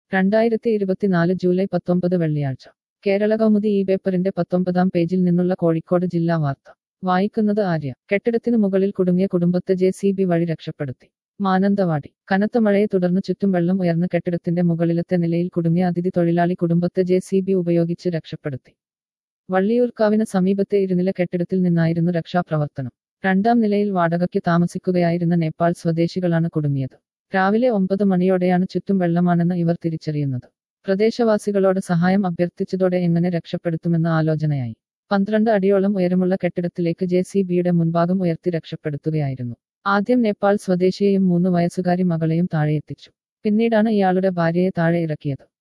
രണ്ടായിരത്തി ഇരുപത്തിനാല് ജൂലൈ പത്തൊമ്പത് വെള്ളിയാഴ്ച കേരള കൗമുദി ഈ പേപ്പറിന്റെ പത്തൊമ്പതാം പേജിൽ നിന്നുള്ള കോഴിക്കോട് ജില്ലാ വാർത്ത വായിക്കുന്നത് ആര്യ കെട്ടിടത്തിന് മുകളിൽ കുടുങ്ങിയ കുടുംബത്തെ ജെ സി ബി വഴി രക്ഷപ്പെടുത്തി മാനന്തവാടി കനത്ത മഴയെ തുടർന്ന് ചുറ്റും വെള്ളം ഉയർന്ന കെട്ടിടത്തിന്റെ മുകളിലത്തെ നിലയിൽ കുടുങ്ങിയ അതിഥി തൊഴിലാളി കുടുംബത്തെ ജെ സി ബി ഉപയോഗിച്ച് രക്ഷപ്പെടുത്തി വള്ളിയൂർക്കാവിന് സമീപത്തെ ഇരുനില കെട്ടിടത്തിൽ നിന്നായിരുന്നു രക്ഷാപ്രവർത്തനം രണ്ടാം നിലയിൽ വാടകയ്ക്ക് താമസിക്കുകയായിരുന്ന നേപ്പാൾ സ്വദേശികളാണ് കുടുങ്ങിയത് രാവിലെ ഒമ്പത് മണിയോടെയാണ് ചുറ്റും വെള്ളമാണെന്ന് ഇവർ തിരിച്ചറിയുന്നത് പ്രദേശവാസികളോട് സഹായം അഭ്യർത്ഥിച്ചതോടെ എങ്ങനെ രക്ഷപ്പെടുത്തുമെന്ന ആലോചനയായി പന്ത്രണ്ട് അടിയോളം ഉയരമുള്ള കെട്ടിടത്തിലേക്ക് ജെ സി ബിയുടെ മുൻഭാഗം ഉയർത്തി രക്ഷപ്പെടുത്തുകയായിരുന്നു ആദ്യം നേപ്പാൾ സ്വദേശിയെയും മൂന്ന് വയസ്സുകാരി മകളെയും താഴെയെത്തിച്ചു പിന്നീടാണ് ഇയാളുടെ ഭാര്യയെ താഴെ ഇറക്കിയത്